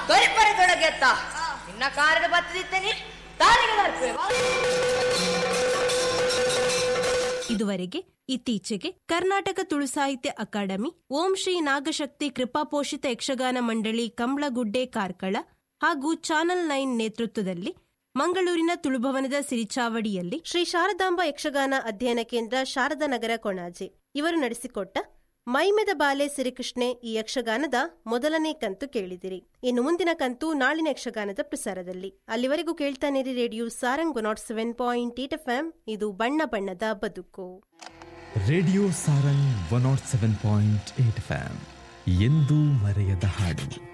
ತೊರಿಪರಿದೊಳಗೆ ಎತ್ತ ನಿನ್ನ ಕಾರ್ಯದ ಬತ್ತದಿದ್ದೇನೆ ತಾರಿಗೆ ತರ್ಪೇವಾ ಇದುವರೆಗೆ ಇತ್ತೀಚೆಗೆ ಕರ್ನಾಟಕ ತುಳು ಸಾಹಿತ್ಯ ಅಕಾಡೆಮಿ ಓಂ ಶ್ರೀ ನಾಗಶಕ್ತಿ ಕೃಪಾಪೋಷಿತ ಯಕ್ಷಗಾನ ಮಂಡಳಿ ಕಂಬ್ಳಗುಡ್ಡೆ ಕಾರ್ಕಳ ಹಾಗೂ ಚಾನಲ್ ನೈನ್ ನೇತೃತ್ವದಲ್ಲಿ ಮಂಗಳೂರಿನ ತುಳುಭವನದ ಸಿರಿಚಾವಡಿಯಲ್ಲಿ ಶ್ರೀ ಶಾರದಾಂಬ ಯಕ್ಷಗಾನ ಅಧ್ಯಯನ ಕೇಂದ್ರ ಶಾರದಾ ನಗರ ಕೊಣಾಜೆ ಇವರು ನಡೆಸಿಕೊಟ್ಟ ಮೈಮೆದ ಬಾಲೆ ಸಿರಿಕೃಷ್ಣೆ ಈ ಯಕ್ಷಗಾನದ ಮೊದಲನೇ ಕಂತು ಕೇಳಿದಿರಿ ಇನ್ನು ಮುಂದಿನ ಕಂತು ನಾಳಿನ ಯಕ್ಷಗಾನದ ಪ್ರಸಾರದಲ್ಲಿ ಅಲ್ಲಿವರೆಗೂ ಕೇಳ್ತಾನಿರಿ radio Sarang nought seven point eight F ಇದು ಬಣ್ಣ ಬಣ್ಣದ ಬದುಕು radio Sarang one nought seven point eight FM ಎಂದೂ ಮರೆಯದ ಹಾಡು